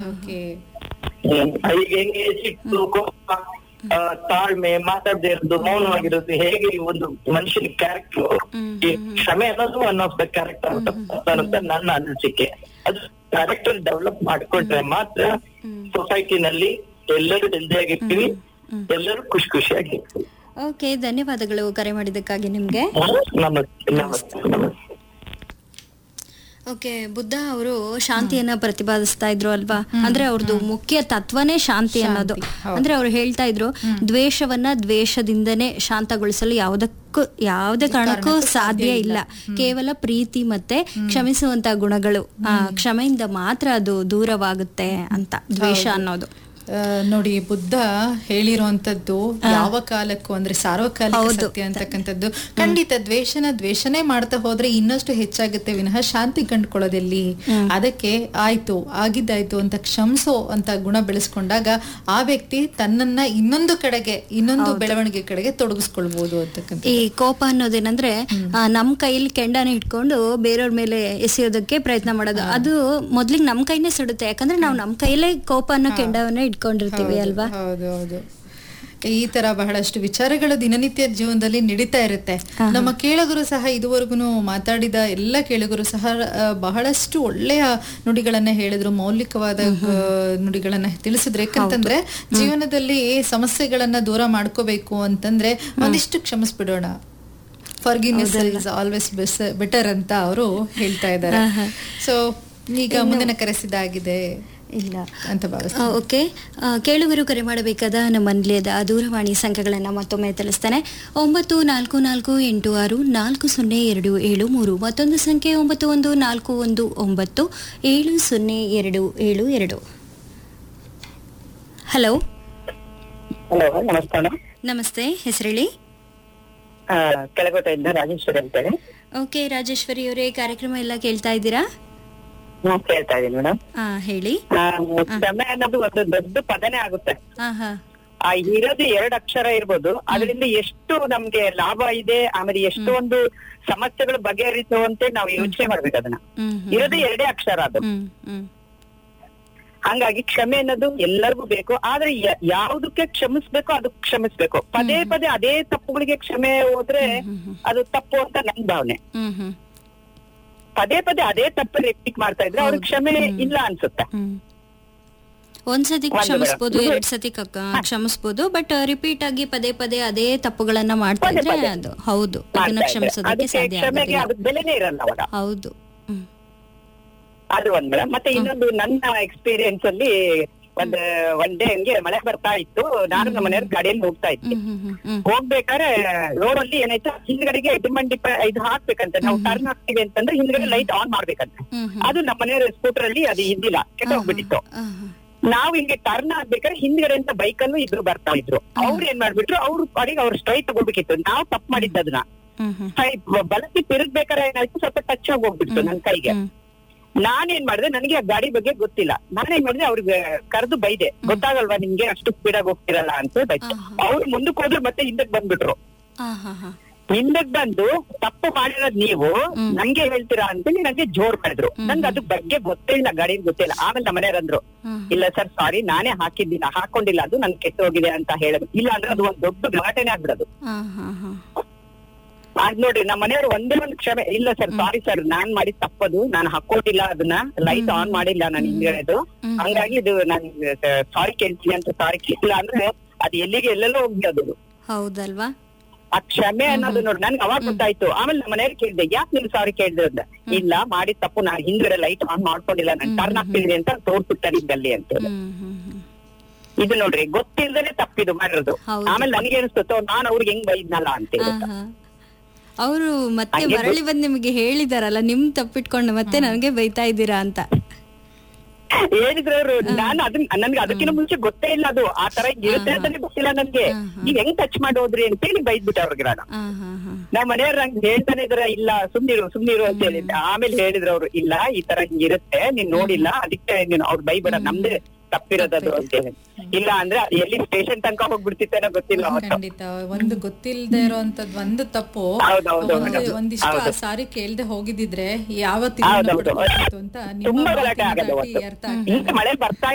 Okay ಹ್ಮ್. ಈಗ ಹೆಂಗೆ ಸಿಟ್ಟು ಕೋಪ ಆ, ತಾಳ್ಮೆ ಮಾತಾಡದೇ ಇರೋದು ಮೌನವಾಗಿರೋದು ಹೇಗೆ ಈ ಒಂದು ಮನುಷ್ಯನ ಕ್ಯಾರೆಕ್ಟರ್ ಈ ಕ್ಷಮೆ ಅನ್ನೋದು ಒನ್ ಆಫ್ ದ ಕ್ಯಾರೆಕ್ಟರ್ ಅಂತ ನನ್ನ ಅನಿಸಿಕೆ ಅದು ಕ್ಯಾರೆಕ್ಟರ್ ಡೆವಲಪ್ ಮಾಡ್ಕೊಂಡ್ರೆ ಮಾತ್ರ ಸೊಸೈಟಿನಲ್ಲಿ ಎಲ್ಲರೂ ಹೆಲ್ದಿಯಾಗಿರ್ತೀವಿ ಎಲ್ಲರೂ ಖುಷಿ ಖುಷಿಯಾಗಿರ್ತೀವಿ ಓಕೆ ಧನ್ಯವಾದಗಳು ಕರೆ ಮಾಡಿದ್ದಕ್ಕಾಗಿ ನಿಮ್ಗೆ ನಮಸ್ತೆ ನಮಸ್ತೆ ನಮಸ್ತೆ ಓಕೆ ಬುದ್ಧ ಅವರು ಶಾಂತಿಯನ್ನ ಪ್ರತಿಪಾದಿಸ್ತಾ ಇದ್ರು ಅಲ್ವಾ ಅಂದ್ರೆ ಅವ್ರದ್ದು ಮುಖ್ಯ ತತ್ವನೇ ಶಾಂತಿ ಅನ್ನೋದು ಅಂದ್ರೆ ಅವ್ರು ಹೇಳ್ತಾ ಇದ್ರು ದ್ವೇಷವನ್ನ ದ್ವೇಷದಿಂದನೇ ಶಾಂತಗೊಳಿಸಲು ಯಾವುದಕ್ಕೂ ಯಾವುದೇ ಕಾರಣಕ್ಕೂ ಸಾಧ್ಯ ಇಲ್ಲ ಕೇವಲ ಪ್ರೀತಿ ಮತ್ತೆ ಕ್ಷಮಿಸುವಂತ ಗುಣಗಳು ಆ, ಕ್ಷಮೆಯಿಂದ ಮಾತ್ರ ಅದು ದೂರವಾಗುತ್ತೆ ಅಂತ ದ್ವೇಷ ಅನ್ನೋದು ಆ, ನೋಡಿ ಬುದ್ಧ ಹೇಳಿರುವಂತದ್ದು ಯಾವ ಕಾಲಕ್ಕೂ ಅಂದ್ರೆ ಸಾರ್ವಕಾಲಿಕ ಸತ್ಯ ಅಂತಕ್ಕಂಥದ್ದು ಖಂಡಿತ ದ್ವೇಷನ ದ್ವೇಷನೇ ಮಾಡ್ತಾ ಹೋದ್ರೆ ಇನ್ನಷ್ಟು ಹೆಚ್ಚಾಗುತ್ತೆ ವಿನಃ ಶಾಂತಿ ಕಂಡುಕೊಳ್ಳೋದೆಲ್ಲಿ ಅದಕ್ಕೆ ಆಯ್ತು ಆಗಿದ್ದಾಯ್ತು ಅಂತ ಕ್ಷಮಿಸೋ ಅಂತ ಗುಣ ಬೆಳೆಸ್ಕೊಂಡಾಗ ಆ ವ್ಯಕ್ತಿ ತನ್ನನ್ನ ಇನ್ನೊಂದು ಕಡೆಗೆ ಇನ್ನೊಂದು ಬೆಳವಣಿಗೆ ಕಡೆಗೆ ತೊಡಗಿಸ್ಕೊಳ್ಬಹುದು ಅಂತಕ್ಕಂಥ ಈ ಕೋಪ ಅನ್ನೋದೇನಂದ್ರೆ ಆ, ನಮ್ ಕೈಲಿ ಕೆಂಡನ ಇಟ್ಕೊಂಡು ಬೇರೆಯವ್ರ ಮೇಲೆ ಎಸೆಯೋದಕ್ಕೆ ಪ್ರಯತ್ನ ಮಾಡೋದು ಅದು ಮೊದ್ಲಿಗೆ ನಮ್ ಕೈನೇ ಸುಡುತ್ತೆ ಯಾಕಂದ್ರೆ ನಾವು ನಮ್ ಕೈಲೇ ಕೋಪ ಅನ್ನೋ ಕೆಂಡವನ್ನ ಇಟ್ಕೊಂಡಿರ್ತೀವಿ ಅಲ್ವಾ ಹೌದು ಹೌದು ಈ ತರ ಬಹಳಷ್ಟು ವಿಚಾರಗಳು ದಿನನಿತ್ಯ ಜೀವನದಲ್ಲಿ ನಡೀತಾ ಇರುತ್ತೆ ನಮ್ಮ ಕೇಳುಗರು ಸಹ ಇದುವರೆಗೂ ಮಾತಾಡಿದ ಎಲ್ಲ ಕೇಳುಗರು ಸಹ ಆ, ಬಹಳಷ್ಟು ಒಳ್ಳೆಯ ನುಡಿಗಳನ್ನ ಹೇಳಿದ್ರು ಮೌಲಿಕವಾದ ಆ, ನುಡಿಗಳನ್ನ ತಿಳಿಸಿದ್ರು ಯಾಕಂತಂದ್ರೆ ಜೀವನದಲ್ಲಿ ಸಮಸ್ಯೆಗಳನ್ನ ದೂರ ಮಾಡ್ಕೋಬೇಕು ಅಂತಂದ್ರೆ ಒಂದಿಷ್ಟು ಕ್ಷಮಿಸ್ಬಿಡೋಣ ಫರ್ಗಿನೆಸ್ ಇಸ್ ಆಲ್ವೇಸ್ ಬೆಟರ್ ಅಂತ ಅವರು ಹೇಳ್ತಾ ಇದ್ದಾರೆ ಸೊ ಈಗ ಮುಂದಿನ ಕರೆಸಿದಾಗಿದೆ ಇಲ್ಲ ಅಂತ ಭಾವಿಸ್ತೀನಿ ಆ, ಓಕೆ ಆ, ಕೇಳುಗರು ಕರೆ ಮಾಡಬೇಕಾದ ನಮ್ಮ ನಿಲಯದ ದೂರವಾಣಿ ಸಂಖ್ಯೆಗಳನ್ನು ಮತ್ತೊಮ್ಮೆ ತಿಳಿಸ್ತೇನೆ ಒಂಬತ್ತು ನಾಲ್ಕು ನಾಲ್ಕು ಎಂಟು ಆರು ನಾಲ್ಕು ಸೊನ್ನೆ ಎರಡು ಏಳು ಮೂರು ಮತ್ತೊಂದು ಸಂಖ್ಯೆ ಒಂಬತ್ತು ಒಂದು ನಾಲ್ಕು ಒಂದು ಒಂಬತ್ತು ಏಳು ಸೊನ್ನೆ ಎರಡು ಏಳು ಎರಡು ಹಲೋ ಹಲೋ ನಮಸ್ಕಾರ ನಮಸ್ತೆ ಹೆಸರೇಳಿ ಆ, ಕೆಳಕೋಟೆಯಿಂದ ರಾಜೇಶ್ವರಿ ಅಂತೇಳಿ ಓಕೆ ರಾಜೇಶ್ವರಿ ಅವರೇ ಕಾರ್ಯಕ್ರಮ ಎಲ್ಲ ಕೇಳ್ತಾ ಇದ್ದೀರಾ ನಾನ್ ಕೇಳ್ತಾ ಇದೀನಿ ಮೇಡಮ್ ಆ, ಹೇಳಿ ಕ್ಷಮೆ ಅನ್ನೋದು ಒಂದು ದೊಡ್ಡ ಪದನೇ ಆಗುತ್ತೆ ಹಾ ಹಾ ಆ ಇರೋದು ಎರಡ್ ಅಕ್ಷರ ಇರ್ಬೋದು ಅದರಿಂದ ಎಷ್ಟು ನಮ್ಗೆ ಲಾಭ ಇದೆ ಆಮೇಲೆ ಎಷ್ಟೊಂದು ಸಮಸ್ಯೆಗಳು ಬಗೆಹರಿಸುವಂತೆ ನಾವು ಯೋಚನೆ ಮಾಡ್ಬೇಕು ಅದನ್ನ ಹ್ಮ್ ಇರೋದು ಎರಡೇ ಅಕ್ಷರ ಅದು ಹ್ಮ್ ಹ್ಮ್ ಹಂಗಾಗಿ ಕ್ಷಮೆ ಅನ್ನೋದು ಎಲ್ಲರಿಗೂ ಬೇಕು ಆದ್ರೆ ಯ- ಯಾವ್ದಕ್ಕೆ ಕ್ಷಮಿಸ್ಬೇಕು ಅದು ಕ್ಷಮಿಸ್ಬೇಕು ಪದೇ ಪದೇ ಅದೇ ತಪ್ಪುಗಳಿಗೆ ಕ್ಷಮೆ ಹೋದ್ರೆ ಅದು ತಪ್ಪು ಅಂತ ನನ್ ಭಾವನೆ ಹ್ಮ್ ಹ್ಮ್ ಪದೇ ಪದೇ ಅದೇ ತಪ್ಪು ರಿಪೀಟ್ ಮಾಡ್ತಾ ಇದ್ರೆ ಅವ್ರಿಗೆ ಕ್ಷಮೆ ಇಲ್ಲ ಅನ್ಸುತ್ತೆ ಹ್ಮ್. ಒಂದ್ಸತಿ ಒಂದು ಕ್ಷಮಿಸ್ಬೋದು ಬೇಡ. ಎರಡ್ ಸತಿ ಕ- ಕ್ಷಮಿಸ್ಬೋದು ಬಟ್ ರಿಪೀಟ್ ಆಗಿ ಪದೇ ಪದೇ ಅದೇ ತಪ್ಪುಗಳನ್ನ ಮಾಡ್ತಾ ಪದೇ ಇದ್ರೆ ಪದೇ. ಅದು ಹೌದು ಅದನ್ನ ಮಾಡ್ತಾ ಇದ್ರೆ. ಕ್ಷಮಿಸೋದಕ್ಕೆ ಅದಕ್ಕೆ ಸಾಧ್ಯ ಕ್ಷಮೆಗೆ ಆಗೋದಿಲ್ಲ ಅದಕ್ಕೆ ಬೆಲೆನೇ ಇರಲ್ಲ ಅವಾಗ ಹೌದು ಹ್ಮ್. ಅದು ಒಂದ್ ಮೇಡಮ್ ಮತ್ತೆ ಇನ್ನೊಂದು ನನ್ನ ಎಕ್ಸ್ಪೀರಿಯನ್ಸ್ ಅಲ್ಲಿ ಒಂದ್ ಒನ್ ಡೇ ಹಂಗೆ ಮಳೆ ಬರ್ತಾ ಇತ್ತು ನಾನು ನಮ್ಮ ಮನೆಯವ್ರ ಗಾಡಿಯಲ್ಲಿ ಹೋಗ್ತಾ ಇದ್ದೆ ಹ್ಮ್ ಹ್ಮ್ ಹ್ಮ್ ಹ್ಮ್ ಹೋಗ್ಬೇಕಾದ್ರೆ ರೋಡ್ ಅಲ್ಲಿ ಏನಾಯ್ತು ಹಿಂದ್ಗಡೆಗೆ ಡಿಮಂಡಿ ಇದು ಹಾಕ್ಬೇಕಂತೆ ನಾವು ಟರ್ನ್ ಹಾಕ್ತೀವಿ ಅಂತಂದ್ರೆ ಹಿಂದ್ಗಡೆ ಲೈಟ್ ಆನ್ ಮಾಡ್ಬೇಕಂತೆ ಹ್ಮ್ ಹ್ಮ್. ಅದು ನಮ್ಮ ಮನೆಯವ್ರ ಸ್ಕೂಟರ್ ಅಲ್ಲಿ ಅದು ಇದ್ದಿಲ್ಲ ಕೆಟ್ಟ ಹೋಗ್ಬಿಟ್ಟಿತ್ತು ಆ, ಹಾ. ನಾವ್ ಹಿಂಗೆ ಟರ್ನ್ ಆಗ್ಬೇಕಾದ್ರೆ ಹಿಂದ್ಗಡೆ ಅಂತ ಬೈಕ್ ಅಲ್ಲೂ ಇಬ್ರು ಬರ್ತಾ ಇದ್ರು ಅವ್ರು ಏನ್ ಮಾಡ್ಬಿಟ್ರು ಅವ್ರು ಪಾಡಿಗೆ ಅವ್ರು ಸ್ಟ್ರೈಟ್ ತಗೋಬೇಕಿತ್ತು ನಾವ್ ತಪ್ಪು ಮಾಡಿದ್ದು ಅದನ್ನ ಹ್ಮ್ ಹ್ಮ್ ಸೈ- ಬಲಕ್ಕೆ ತಿರುಗ್ಬೇಕಾದ್ರೆ ಏನಾಯ್ತು ಸ್ವಲ್ಪ ಟಚ್ ಆಗಿ ಹೋಗ್ಬಿಡ್ತು ನನ್ ಕೈಗೆ ಹ್ಮ್. ನಾನೇನ್ ಮಾಡಿದೆ ನನಗೆ ಆ ಗಾಡಿ ಬಗ್ಗೆ ಗೊತ್ತಿಲ್ಲ ನಾನೇನ್ ಮಾಡಿದೆ ಅವ್ರಿಗೆ ಕರೆದು ಬೈದೆ ಗೊತ್ತಾಗಲ್ವಾ ನಿಮ್ಗೆ ಅಷ್ಟು ಸ್ಪೀಡ್ ಆಗಿ ಹೋಗ್ತಿರಲ್ಲ ಅಂತ ಬೈತೆ ಆಹಾ. ಅವ್ರು ಮುಂದಕ್ಕೆ ಹೋದ್ರು ಮತ್ತೆ ಹಿಂದಕ್ ಬಂದ್ಬಿಟ್ರು ಆ, ಹಾ ಹಾ ಹಿಂದಕ್ ಬಂದು ತಪ್ಪು ಮಾಡಿರೋದ್ ನೀವು ನಂಗೆ ಹೇಳ್ತೀರಾ ಅಂತೇಳಿ ನಂಗೆ ಜೋರ್ ಮಾಡಿದ್ರು ನಂಗೆ ಅದ್ರ ಬಗ್ಗೆ ಗೊತ್ತೇ ಇಲ್ಲ ಗಾಡಿ ಗೊತ್ತಿಲ್ಲ ಆಮೇಲೆ ನಮ್ಮ ಮನೆಯವ್ರಂದ್ರು ಹ್ಮ್. ಇಲ್ಲ ಸರ್ ಸಾರಿ ನಾನೇ ಹಾಕಿದ್ದಿಲ್ಲ ಹಾಕೊಂಡಿಲ್ಲ ಅದು ನನ್ ಕೆಟ್ಟ ಹೋಗಿದೆ ಅಂತ ಹೇಳೋದು ಇಲ್ಲ ಅಂದ್ರೆ ಅದು ಒಂದ್ ದೊಡ್ಡ ಗಲಾಟೆನೆ ಆಗ್ಬಿಡೋದು ಆ, ಹಾ ಹಾ ಅದ್ ನೋಡ್ರಿ ನಮ್ಮ ಮನೆಯವ್ರು ಒಂದೇ ಒಂದು ಕ್ಷಮೆ ಇಲ್ಲ ಸರ್ ಸಾರಿ ಸರ್ ನಾನ್ ಮಾಡಿದ ತಪ್ಪದು ನಾನು ಹಾಕೊಂಡಿಲ್ಲ ಅದನ್ನ ಲೈಟ್ ಆನ್ ಮಾಡಿಲ್ಲ ನಾನು ಹಿಂದ್ಗಡೆದು ಹಂಗಾಗಿ ಇದು ನಾನು ಸಾರಿ ಕೇಳ್ತೀನಿ ಅಂತ ಸಾರಿ ಕೇಳಿಲ್ಲ ಅಂದ್ರೆ ಅದು ಎಲ್ಲಿಗೆ ಎಲ್ಲೆಲ್ಲೋ ಹೋಗ್ಬೋದು ಹೌದಲ್ವಾ ಆ ಕ್ಷಮೆ ಅನ್ನೋದು ನೋಡಿ ನನ್ಗೆ ಅವಾಗ ಗೊತ್ತಾಯ್ತು ಆಮೇಲೆ ನಮ್ಮ ಮನೆಯವ್ರು ಕೇಳಿದೆ ಯಾಕೆ ನೀನು ಸಾರಿ ಕೇಳಿದ್ರೆ ಅಂತ ಇಲ್ಲ ಮಾಡಿದ ತಪ್ಪು ನಾನು ಹಿಂದ್ಗಡೆ ಲೈಟ್ ಆನ್ ಮಾಡ್ಕೊಂಡಿಲ್ಲ ನಾನು ಟರ್ನ್ ಆಗ್ತಿದ್ದೀನಿ ಅಂತ ತೋರ್ಸುತ್ತಾರೆ ಇದ್ದಲ್ಲಿ ಅಂತ ಹೇಳಿ. ಹ್ಮ್ ಹ್ಮ್ ಹ್ಮ್ ಇದು ನೋಡ್ರಿ ಗೊತ್ತಿಲ್ದೇನೆ ತಪ್ಪಿದು ಮಾಡಿರೋದು ಹೌದು. ಆಮೇಲೆ ನನಗೆ ಅನಿಸ್ತೋ ನಾನು ಅವ್ರಿಗೆ ಹೆಂಗ್ ಬೈದ್ನಲ್ಲ ಅಂತ ಹೇಳಿ ಅವರು ಮತ್ತೆ ಹಂಗೆ ಮರಳಿ ಬಂದ್ ನಿಮಗೆ ಹೇಳಿದಾರಲ್ಲ ನಿಮ್ ತಪ್ಪಿಟ್ಕೊಂಡು ಮತ್ತೆ ನನಗೆ ಬೈತಾ ಇದ್ದೀರಾ ಅಂತ ಹೇಳಿದ್ರು ಅವ್ರು ನಾನು ಅದನ್ನ ನನ್ಗೆ ಅದಕ್ಕಿಂತ ಮುಂಚೆ ಗೊತ್ತೇ ಇಲ್ಲ ಅದು ಆ ತರ ಇರುತ್ತೆ ಅಂತಾನೆ ಗೊತ್ತಿಲ್ಲ ನನ್ಗೆ ನೀವ್ ಹೆಂಗ್ ಟಚ್ ಮಾಡೋದ್ರಿ ಅಂತೇಳಿ ಬೈದ್ಬಿಟ್ಟೆ ಅವ್ರಿಗೆ ನಾನು ಆ, ಹಾ ಹಾ ನಮ್ಮ ಮನೆಯವ್ರ ಹಂಗ್ ಹೇಳ್ತಾನೆ ಇದ್ರ ಇಲ್ಲ ಸುಮ್ನಿರು ಸುಮ್ನಿರು ಅಂತ ಹೇಳಿದ್ದೆ ಆಮೇಲೆ ಹೇಳಿದ್ರು ಅವ್ರು ಇಲ್ಲ ಈ ತರ ಹಿಂಗಿರುತ್ತೆ ನೀನ್ ನೋಡಿಲ್ಲ ಅದಕ್ಕೆ ನೀನು ಅವ್ರು ಬೈಬೇಡ ನಮ್ದೇ ತಪ್ಪಿರೋದದು ಅಂತ ಹೇಳಿ ಇಲ್ಲ ಅಂದ್ರೆ ಅದು ಎಲ್ಲಿ ಸ್ಟೇಷನ್ ತನಕ ಹೋಗ್ಬಿಡ್ತಿತ್ತೇನೋ ಗೊತ್ತಿಲ್ಲ ಅವತ್ತು ಖಂಡಿತ ಒಂದು ಗೊತ್ತಿಲ್ಲದೆ ಇರೋಂಥದ್ದು ಒಂದು ತಪ್ಪು ಹೌದೌದು ಒಂದು- ಮೇಡಮ್. ಒಂದಿಷ್ಟು ಆ ಹೌದು. ಸಾರಿ ಕೇಳ್ದೆ ಹೋಗಿದ್ದಿದ್ರೆ ಯಾವ ಹೌದೌದು. ಅಂತ ನಿಮ್ಮ ತುಂಬಾ ಗಲಾಟೆ ಮಾತಿನ ಆಗದು ದಾಟಿ ಅವತ್ತು ಅರ್ಥ ಆಗ್ತಾ ಇಂಥ ಮಳೆ ಬರ್ತಾ